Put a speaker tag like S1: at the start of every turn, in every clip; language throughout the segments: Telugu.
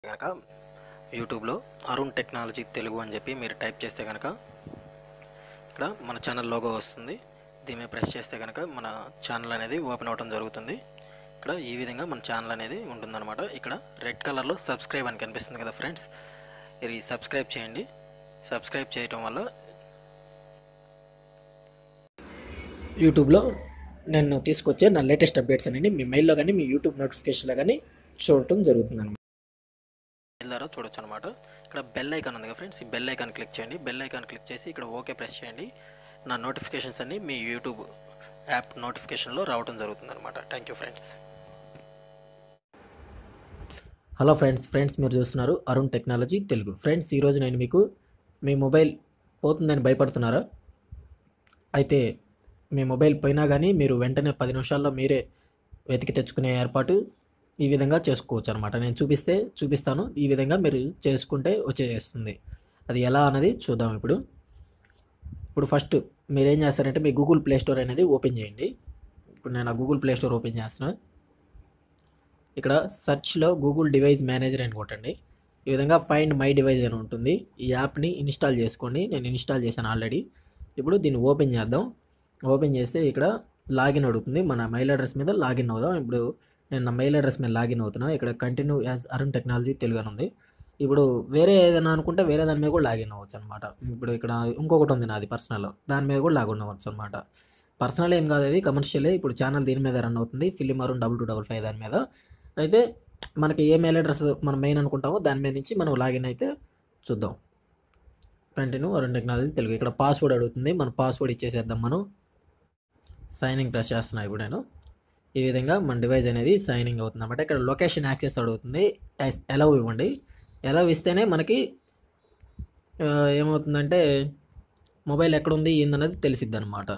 S1: కనుక యూట్యూబ్లో అరుణ్ టెక్నాలజీ తెలుగు అని చెప్పి మీరు టైప్ చేస్తే కనుక ఇక్కడ మన ఛానల్ లోగో వస్తుంది దీని మీద ప్రెస్ చేస్తే కనుక మన ఛానల్ అనేది ఓపెన్ అవ్వడం జరుగుతుంది ఇక్కడ ఈ విధంగా మన ఛానల్ అనేది ఉంటుందన్నమాట ఇక్కడ రెడ్ కలర్లో సబ్స్క్రైబ్ అని కనిపిస్తుంది కదా ఫ్రెండ్స్ ఇది సబ్స్క్రైబ్ చేయండి సబ్స్క్రైబ్ చేయటం వల్ల
S2: యూట్యూబ్లో నేను తీసుకొచ్చే నా లేటెస్ట్ అప్డేట్స్ అనేది మీ మెయిల్లో కానీ మీ యూట్యూబ్ నోటిఫికేషన్లో కానీ చూడటం జరుగుతుంది అనమాట
S1: ద్వారా చూడొచ్చు అనమాట ఇక్కడ బెల్ ఐకాన్ ఉంది కదా ఫ్రెండ్స్ ఈ బెల్ ఐకాన్ క్లిక్ చేయండి బెల్ ఐకాన్ క్లిక్ చేసి ఇక్కడ ఓకే ప్రెస్ చేయండి నా నోటిఫికేషన్స్ అన్ని మీ యూట్యూబ్ యాప్ నోటిఫికేషన్లో రావడం జరుగుతుంది అనమాట thank you friends
S2: hello friends friends మీరు చూస్తున్నారు అరుణ్ టెక్నాలజీ తెలుగు ఫ్రెండ్స్ ఈరోజు నేను మీకు మీ మొబైల్ పోతుందని భయపడుతున్నారా అయితే మీ మొబైల్ పోయినా కానీ మీరు వెంటనే పది నిమిషాల్లో మీరే వెతికి తెచ్చుకునే ఏర్పాటు ఈ విధంగా చేసుకోవచ్చు అనమాట నేను చూపిస్తే చూపిస్తాను ఈ విధంగా మీరు చేసుకుంటే వచ్చేస్తుంది అది ఎలా అన్నది చూద్దాం ఇప్పుడు ఇప్పుడు ఫస్ట్ మీరు ఏం చేస్తారంటే మీ గూగుల్ ప్లే స్టోర్ అనేది ఓపెన్ చేయండి ఇప్పుడు నేను ఆ గూగుల్ ప్లే స్టోర్ ఓపెన్ చేస్తున్నా ఇక్కడ సెర్చ్లో గూగుల్ డివైస్ మేనేజర్ అని కొట్టండి ఈ విధంగా ఫైండ్ మై డివైస్ అని ఉంటుంది ఈ యాప్ని ఇన్స్టాల్ చేసుకోండి నేను ఇన్స్టాల్ చేశాను ఆల్రెడీ ఇప్పుడు దీన్ని ఓపెన్ చేద్దాం ఓపెన్ చేస్తే ఇక్కడ లాగిన్ అడుగుతుంది మన మెయిల్ అడ్రస్ మీద లాగిన్ అవుదాం ఇప్పుడు నేను నా మెయిల్ అడ్రస్ మీద లాగిన్ అవుతున్నా ఇక్కడ continue as Arun technology Telugu అని ఉంది ఇప్పుడు వేరే ఏదైనా అనుకుంటే వేరే దాని మీద కూడా లాగిన్ అవ్వచ్చు అనమాట ఇప్పుడు ఇక్కడ ఇంకొకటి ఉంది నాది పర్సనల్ దాని మీద కూడా లాగిన్ అవ్వచ్చు అనమాట పర్సనల్ ఏం కాదు అది కమర్షియలే ఇప్పుడు ఛానల్ దీని మీద రన్ అవుతుంది film Arun double two double five దాని మీద అయితే మనకి ఏ మెయిల్ అడ్రస్ మనం మెయిన్ అనుకుంటామో దాని మీద నుంచి మనం లాగిన్ అయితే చూద్దాం కంటిన్యూ అరుణ్ టెక్నాలజీ తెలుగు ఇక్కడ పాస్వర్డ్ అడుగుతుంది మన పాస్వర్డ్ ఇచ్చేసేద్దాం మనం సైనింగ్ ప్రెస్ చేస్తున్నా ఇప్పుడు నేను ఈ విధంగా మన డివైస్ అనేది సైనింగ్ అవుతుంది అనమాట ఇక్కడ లొకేషన్ యాక్సెస్ అడుగుతుంది ఎలవ్ ఇవ్వండి ఎలవ్ ఇస్తేనే మనకి ఆ, ఏమవుతుందంటే మొబైల్ ఎక్కడుంది ఏందన్నది తెలిసిద్ది అనమాట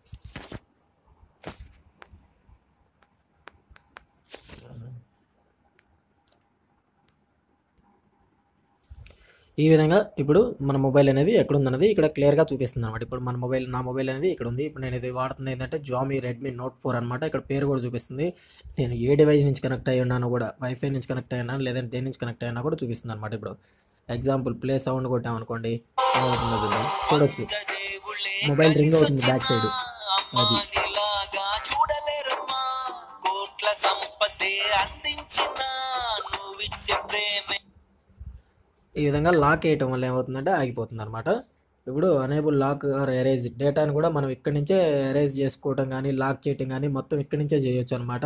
S2: ఈ విధంగా ఇప్పుడు మన మొబైల్ అనేది ఎక్కడ ఉందన్నది ఇక్కడ క్లియర్గా చూపిస్తుంది అనమాట ఇప్పుడు మన మొబైల్ నా మొబైల్ అనేది ఇక్కడ ఉంది ఇప్పుడు నేను ఇది వాడుతుంది ఏంటంటే జామీ రెడ్మీ నోట్ ఫోర్ అనమాట ఇక్కడ పేరు కూడా చూపిస్తుంది నేను ఏ డివైస్ నుంచి కనెక్ట్ అయ్యి ఉన్నాను కూడా వైఫై నుంచి కనెక్ట్ అయ్యాను లేదంటే దేని నుంచి కనెక్ట్ అయినా కూడా చూపిస్తుంది అనమాట ఇప్పుడు ఎగ్జాంపుల్ ప్లే సౌండ్ కొట్టామనుకోండి ఏమవుతుందో చూద్దాం చూడొచ్చు మొబైల్ రింగ్ అవుతుంది బ్యాక్ సైడ్ అది
S3: అమ్మనిలాగా చూడలేరమ్మా కోట్ల సంపదే అందించిన నువ్విచ్చే ప్రేమే
S2: ఈ విధంగా లాక్ వేయటం వల్ల ఏమవుతుందంటే ఆగిపోతుంది అనమాట ఇప్పుడు అనేబుల్ లాక్ ఆర్ ఎరేజ్ డేటాను కూడా మనం ఇక్కడి నుంచే ఎరేజ్ చేసుకోవటం కానీ లాక్ చేయటం కానీ మొత్తం ఇక్కడి నుంచే చేయొచ్చు అనమాట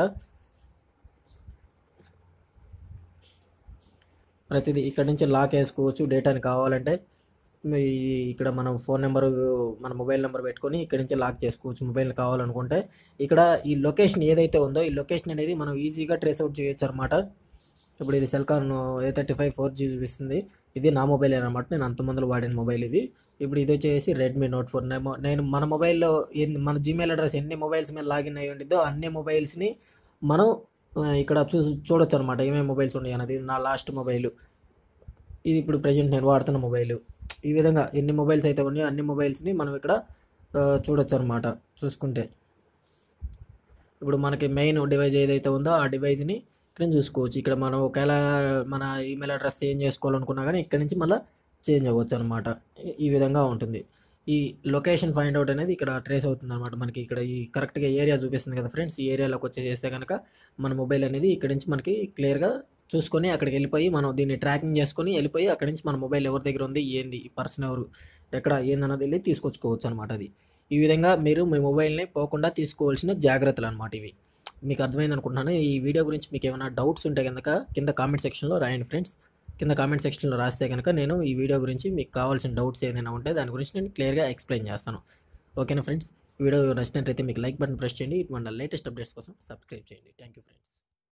S2: ప్రతిదీ ఇక్కడి నుంచి లాక్ వేసుకోవచ్చు డేటాని కావాలంటే మీ ఇక్కడ మనం ఫోన్ నెంబర్ మన మొబైల్ నెంబర్ పెట్టుకొని ఇక్కడి నుంచి లాక్ చేసుకోవచ్చు మొబైల్ కావాలనుకుంటే ఇక్కడ ఈ లొకేషన్ ఏదైతే ఉందో ఈ లొకేషన్ అనేది మనం ఈజీగా ట్రేస్ అవుట్ చేయొచ్చు అనమాట ఇప్పుడు ఇది Celkon A thirty five four G చూపిస్తుంది ఇది నా మొబైల్ అనమాట నేను అంత మందులు వాడిన మొబైల్ ఇది ఇప్పుడు ఇది వచ్చేసి రెడ్మీ నోట్ ఫోర్ నేను మన మొబైల్లో ఎన్ని మన జీమెయిల్ అడ్రస్ ఎన్ని మొబైల్స్ మీద లాగిన్ అయ్యి ఉండిద్దో అన్ని మొబైల్స్ని మనం ఆ, ఇక్కడ చూ చూడొచ్చు అనమాట ఏమేమి మొబైల్స్ ఉన్నాయి అన్నది ఇది నా లాస్ట్ మొబైల్ ఇది ఇప్పుడు ప్రజెంట్ నేను వాడుతున్న మొబైల్ ఈ విధంగా ఎన్ని మొబైల్స్ అయితే ఉన్నాయో అన్ని మొబైల్స్ని మనం ఇక్కడ ఆ, చూడొచ్చు అనమాట చూసుకుంటే ఇప్పుడు మనకి మెయిన్ డివైస్ ఏదైతే ఉందో ఆ డివైస్ని ఇక్కడ చూసుకోవచ్చు ఇక్కడ మనం ఒకవేళ మన ఈమెయిల్ అడ్రస్ చేంజ్ చేసుకోవాలనుకున్నా కానీ ఇక్కడ నుంచి మళ్ళీ చేంజ్ అవ్వచ్చు అనమాట ఈ విధంగా ఉంటుంది ఈ లొకేషన్ ఫైండ్ అవుట్ అనేది ఇక్కడ ట్రేస్ అవుతుంది అనమాట మనకి ఇక్కడ ఈ కరెక్ట్గా ఏరియా చూపిస్తుంది కదా ఫ్రెండ్స్ ఈ ఏరియాలోకి వచ్చేసేస్తే కనుక మన మొబైల్ అనేది ఇక్కడ నుంచి మనకి క్లియర్గా చూసుకొని అక్కడికి వెళ్ళిపోయి మనం దీన్ని ట్రాకింగ్ చేసుకొని వెళ్ళిపోయి అక్కడి నుంచి మన మొబైల్ ఎవరి దగ్గర ఉంది ఏంది ఈ పర్సన్ ఎవరు ఎక్కడ ఏందన్నది వెళ్ళి తీసుకొచ్చుకోవచ్చు అనమాట అది ఈ విధంగా మీరు మీ మొబైల్ని పోకుండా తీసుకోవాల్సిన జాగ్రత్తలు అనమాట ఇవి మీకు అర్థమైంది అనుకుంటున్నాను ఈ వీడియో గురించి మీకు ఏమైనా డౌట్స్ ఉంటే కనుక కింద కామెంట్ సెక్షన్లో రాయండి ఫ్రెండ్స్ కింద కామెంట్ సెక్షన్లో రాస్తే కనుక నేను ఈ వీడియో గురించి మీకు కావాల్సిన డౌట్స్ ఏదైనా ఉంటే దాని గురించి నేను క్లియర్గా ఎక్స్ప్లెయిన్ చేస్తాను ఓకేనా ఫ్రెండ్స్ వీడియో నచ్చినట్లయితే మీకు లైక్ బటన్ ప్రెస్ చేయండి ఇటువంటి లేటెస్ట్ అప్డేట్స్ కోసం సబ్స్క్రైబ్ చేయండి థ్యాంక్ యూ ఫ్రెండ్స్